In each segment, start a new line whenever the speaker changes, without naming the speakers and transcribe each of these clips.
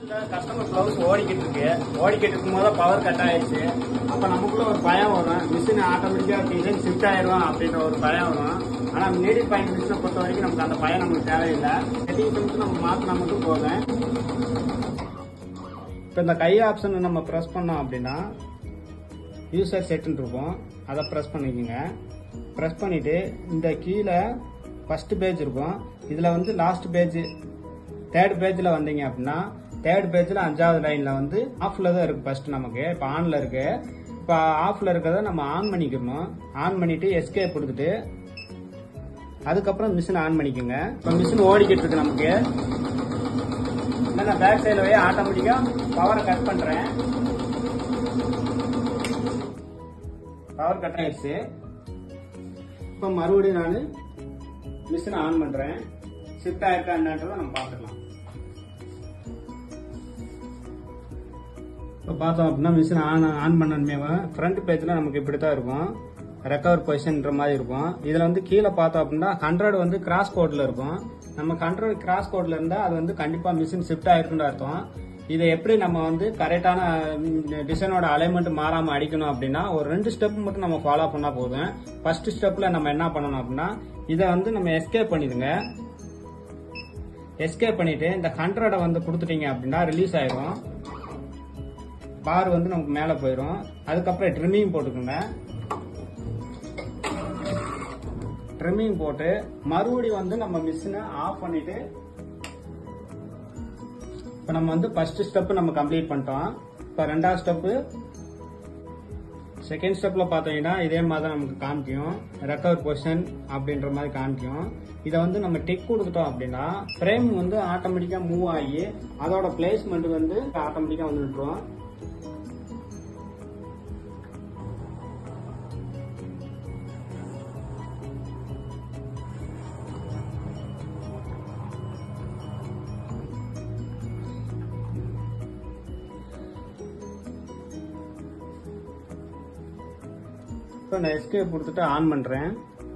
customer blouse ஓடிக்கிட்டு இருக்கு ஓடிக்கிட்டு இருக்கும் போது பவர் கட் ஆயிடுச்சு அப்ப நமக்குள்ள ஒரு பயம் வரும் மிஷின் ஆட்டோமேட்டிக்கா டிசைன் ஷிஃப்ட் ஆயிரும் அப்படின்ற ஒரு பயம் வரும் ஆனா நீடில் பாயிண்ட் மிஷினை பொறுத்த வரைக்கும் நமக்கு அந்த பயம் நமக்கு தேவையில்லை செட்டிங்ஸ் மட்டும் நம்ம மாத்தினா மட்டும் போதும் இப்போ இந்த கை ஆப்ஷன் நம்ம ப்ரெஸ் பண்ணோம் அப்படின்னா யூசர் செட்டுன்னு இருக்கும் அதை ப்ரெஸ் பண்ணிக்கோங்க ப்ரெஸ் பண்ணிட்டு இந்த கீழே ஃபர்ஸ்ட் பேஜ் இருக்கும் இதில் வந்து லாஸ்ட் பேஜ் தேர்ட் பேஜில் வந்தீங்க அப்படின்னா தேர்ட் பேஜில் அஞ்சாவது லைனில் வந்து ஆஃபில் தான் இருக்குது ஃபர்ஸ்ட் நமக்கு இப்போ ஆனில் இருக்கு இப்போ ஆஃபில் இருக்கிறத நம்ம ஆன் பண்ணிக்கணும் ஆன் பண்ணிட்டு எஸ்கே கொடுத்துட்டு அதுக்கப்புறம் மிஷின் ஆன் பண்ணிக்கோங்க இப்போ மிஷின் ஓடிக்கிட்டு இருக்கு நமக்கு இல்லை நான் பேக் சைடில் போய் ஆட்டோமேட்டிக்காக பவரை கட் பண்ணுறேன் பவர் கட் ஆயிடுச்சு இப்போ மறுபடியும் நான் மிஷினை ஆன் பண்ணுறேன் ஷிஃப்ட் ஆயிருக்கா என்னன்றதை நம்ம பார்த்துக்கலாம் இப்போ பார்த்தோம் அப்படின்னா மிஷின் ஆன் ஆன் பண்ணணுமே ஃப்ரண்ட் பேஜில் நமக்கு இப்படி தான் இருக்கும் ரெக்கவர் பொசிஷன்ற மாதிரி இருக்கும் இதில் வந்து கீழே பார்த்தோம் அப்படின்னா ஹண்ட்ரட் வந்து கிராஸ் கோடில் இருக்கும் நம்ம ஹண்ட்ரட் கிராஸ் கோடில் இருந்தால் அது வந்து கண்டிப்பாக மிஷின் ஷிஃப்ட் ஆயிருக்குன்னு அர்த்தம் இதை எப்படி நம்ம வந்து கரெக்டான டிசைனோட அலைன்மெண்ட் மாறாமல் அடிக்கணும் அப்படின்னா ஒரு ரெண்டு ஸ்டெப் மட்டும் நம்ம ஃபாலோ பண்ணால் போதும் ஃபர்ஸ்ட் ஸ்டெப்பில் நம்ம என்ன பண்ணணும் அப்படின்னா இதை வந்து நம்ம எஸ்கேப் பண்ணிடுங்க எஸ்கேப் பண்ணிட்டு இந்த ஹண்ட்ரடை வந்து கொடுத்துட்டீங்க அப்படின்னா ரிலீஸ் ஆயிரும் பார் வந்து நமக்கு மேலே போயிடும் அதுக்கப்புறம் ட்ரிம்மிங் போட்டுக்கோங்க ட்ரிம்மிங் போட்டு மறுபடியும் வந்து நம்ம மிஷினை ஆஃப் பண்ணிட்டு இப்போ நம்ம வந்து ஃபர்ஸ்ட் ஸ்டெப் நம்ம கம்ப்ளீட் பண்ணிட்டோம் இப்போ ரெண்டாவது ஸ்டெப்பு செகண்ட் ஸ்டெப்ல பார்த்தீங்கன்னா இதே மாதிரி தான் நமக்கு காமிக்கும் ரெக்கவர் பொசிஷன் அப்படின்ற மாதிரி காமிக்கும் இதை வந்து நம்ம டிக் கொடுத்துட்டோம் அப்படின்னா ஃப்ரேம் வந்து ஆட்டோமேட்டிக்கா மூவ் ஆகி அதோட பிளேஸ்மெண்ட் வந்து ஆட்டோமேட்டிக்கா வந்து நின்றுடும் இப்போ நான் எஸ்கேப் கொடுத்துட்டு ஆன் பண்றேன்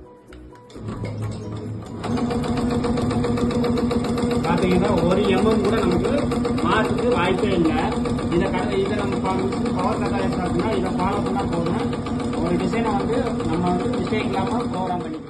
பாத்தீங்கன்னா ஒரு எம்எம் கூட நமக்கு மாற்றுக்கு வாய்ப்பே இல்லை இதை க- இதை நம்ம பவர் கட் ஆயிடுச்சு அப்படின்னா இதை ஃபாலோ பண்ணா போதும் ஒரு டிசைனை வந்து நம்ம வந்து மிஸ்டேக் இல்லாமல் ப்ரோக்ராம் பண்ணிக்கலாம்